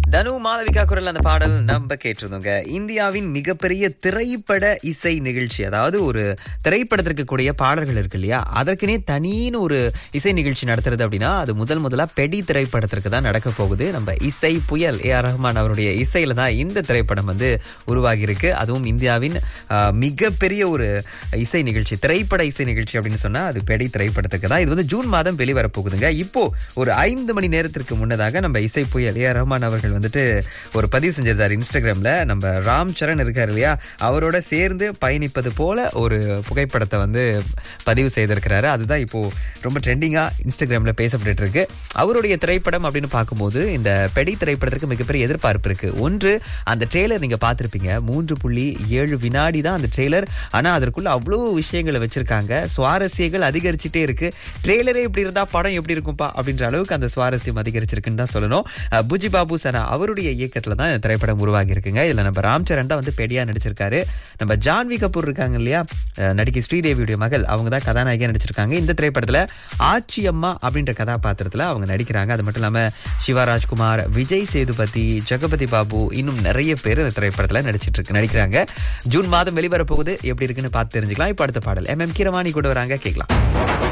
தனு மாளவிகா குரல் அந்த பாடல் நம்ம கேட்டிருந்தோங்க இந்தியாவின் மிகப்பெரிய திரைப்பட இசை நிகழ்ச்சி அதாவது ஒரு திரைப்படத்திற்கு கூடிய பாடல்கள் இருக்கு இல்லையா அதற்குனே தனின்னு ஒரு இசை நிகழ்ச்சி நடத்துறது அப்படின்னா அது முதல் முதலா பெடி திரைப்படத்திற்கு தான் நடக்க போகுது நம்ம இசை புயல் ஏ ஆர் ரஹ்மான் அவருடைய இசையில தான் இந்த திரைப்படம் வந்து உருவாகி இருக்கு அதுவும் இந்தியாவின் ஆஹ், மிகப்பெரிய ஒரு இசை நிகழ்ச்சி திரைப்பட இசை நிகழ்ச்சி அப்படின்னு சொன்னா அது பெடி திரைப்படத்துக்கு தான் இது வந்து ஜூன் மாதம் வெளிவர போகுதுங்க இப்போ ஒரு ஐந்து மணி நேரத்திற்கு முன்னதாக நம்ம இசை புயல் ஏ ஆர் ரஹ்மான் அவர்கள் வந்துட்டு ஒரு பதிவு செஞ்சிருந்தார் இன்ஸ்டாகிராம்ல நம்ம ராம் சரண் இருக்காரு இல்லையா அவரோட சேர்ந்து பயணிப்பது போல ஒரு புகைப்படத்தை வந்து பதிவு செய்திருக்கிறாரு அதுதான் இப்போ ரொம்ப ட்ரெண்டிங்கா இன்ஸ்டாகிராம்ல பேசப்பட்டு இருக்கு அவருடைய திரைப்படம் அப்படின்னு பார்க்கும்போது இந்த பெடி திரைப்படத்திற்கு மிகப்பெரிய எதிர்பார்ப்பு இருக்கு ஒன்று அந்த ட்ரெய்லர் நீங்க பார்த்திருப்பீங்க மூன்று புள்ளி ஏழு வினாடி தான் அந்த ட்ரெய்லர் ஆனா அதற்குள்ள அவ்வளவு விஷயங்களை வச்சிருக்காங்க சுவாரஸ்யங்கள் அதிகரிச்சுட்டே இருக்கு ட்ரெய்லரே இப்படி இருந்தா படம் எப்படி இருக்கும்பா அப்படின்ற அளவுக்கு அந்த சுவாரஸ்யம் அதிகரிச்சிருக்குன்னு தான் சொல்லணும் அஹ் புஜி பாபு சனா அவருடைய இயக்கத்துல தான் இந்த திரைப்படம் உருவாகி இருக்குங்க இதுல நம்ம ராம் சரண் தான் வந்து பெடியா நடிச்சிருக்காரு நம்ம ஜான்வி கபூர் இருக்காங்க இல்லையா அஹ் நடிகை ஸ்ரீதேவியுடைய மகள் அவங்க தான் கதாநாயகியா நடிச்சிருக்காங்க இந்த திரைப்படத்துல ஆச்சி அம்மா அப்படின்ற கதாபாத்திரத்துல அவங்க நடிக்கிறாங்க அது மட்டும் இல்லாம சிவராஜ்குமார் விஜய் சேதுபதி ஜெகபதி பாபு இன்னும் நிறைய பேர் இந்த திரைப்படத்துல நடிச்சிட்டு இருக்கு நடிக்கிறாங்க ஜூன் மாதம் வெளிவர போகுது எப்படி இருக்குன்னு பார்த்து தெரிஞ்சுக்கலாம் இப்ப அடுத்த பாடல் எம் எம் கீரவாணி கூட வராங்க கேட்கலாம்